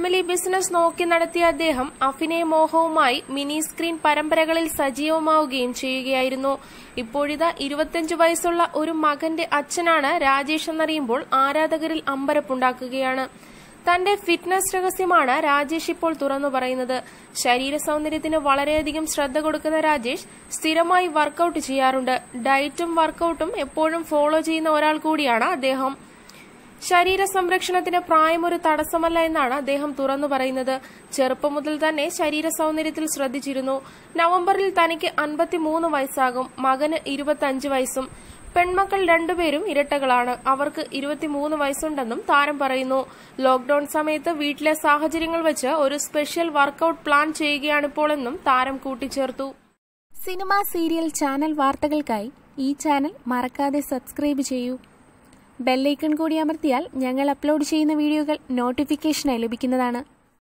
family business നോക്കി നടത്തിയ അദ്ദേഹം അഭിനയ മോഹവുമായി മിനി സ്ക്രീൻ പരമ്പരകളിൽ സജീവമാവുകയും ചെയ്യുകയായിരുന്നു ഇപ്പോഴിതാ ഇരുപത്തിയഞ്ച് വയസ്സുള്ള ഒരു മകന്റെ അച്ഛനാണ് രാജേഷ് എന്നറിയുമ്പോൾ ആരാധകരിൽ അമ്പരപ്പുണ്ടാക്കുകയാണ് തന്റെ ഫിറ്റ്നസ് രഹസ്യമാണ് രാജേഷ് ഇപ്പോൾ തുറന്നു പറയുന്നത് ശരീര സൗന്ദര്യത്തിന് വളരെയധികം ശ്രദ്ധ കൊടുക്കുന്ന രാജേഷ് സ്ഥിരമായി വർക്കൌട്ട് ചെയ്യാറുണ്ട് ഡയറ്റും വർക്കൌട്ടും എപ്പോഴും ഫോളോ ചെയ്യുന്ന ഒരാൾ കൂടിയാണ് അദ്ദേഹം ശരീര സംരക്ഷണത്തിന് പ്രായം ഒരു തടസ്സമല്ല എന്നാണ് അദ്ദേഹം തുറന്നു പറയുന്നത് ചെറുപ്പം മുതൽ തന്നെ ശരീര സൗന്ദര്യത്തിൽ ശ്രദ്ധിച്ചിരുന്നു നവംബറിൽ തനിക്ക് അൻപത്തിമൂന്ന് വയസ്സാകും മകന് ഇരുപത്തിയഞ്ച് വയസ്സും പെൺമക്കൾ രണ്ടുപേരും ഇരട്ടകളാണ് അവർക്ക് ഇരുപത്തിമൂന്ന് വയസ്സുണ്ടെന്നും താരം പറയുന്നു ലോക്ഡൌൺ സമയത്ത് വീട്ടിലെ സാഹചര്യങ്ങൾ വെച്ച് ഒരു സ്പെഷ്യൽ വർക്കൌട്ട് പ്ലാൻ ചെയ്യുകയാണിപ്പോഴെന്നും താരം കൂട്ടിച്ചേർത്തു സിനിമ സീരിയൽ ചാനൽ വാർത്തകൾക്കായി ഈ ചാനൽ മറക്കാതെ സബ്സ്ക്രൈബ് ചെയ്യൂ ബെല്ലൈക്കൺ കൂടി അമർത്തിയാൽ ഞങ്ങൾ അപ്ലോഡ് ചെയ്യുന്ന വീഡിയോകൾ നോട്ടിഫിക്കേഷനായി ലഭിക്കുന്നതാണ്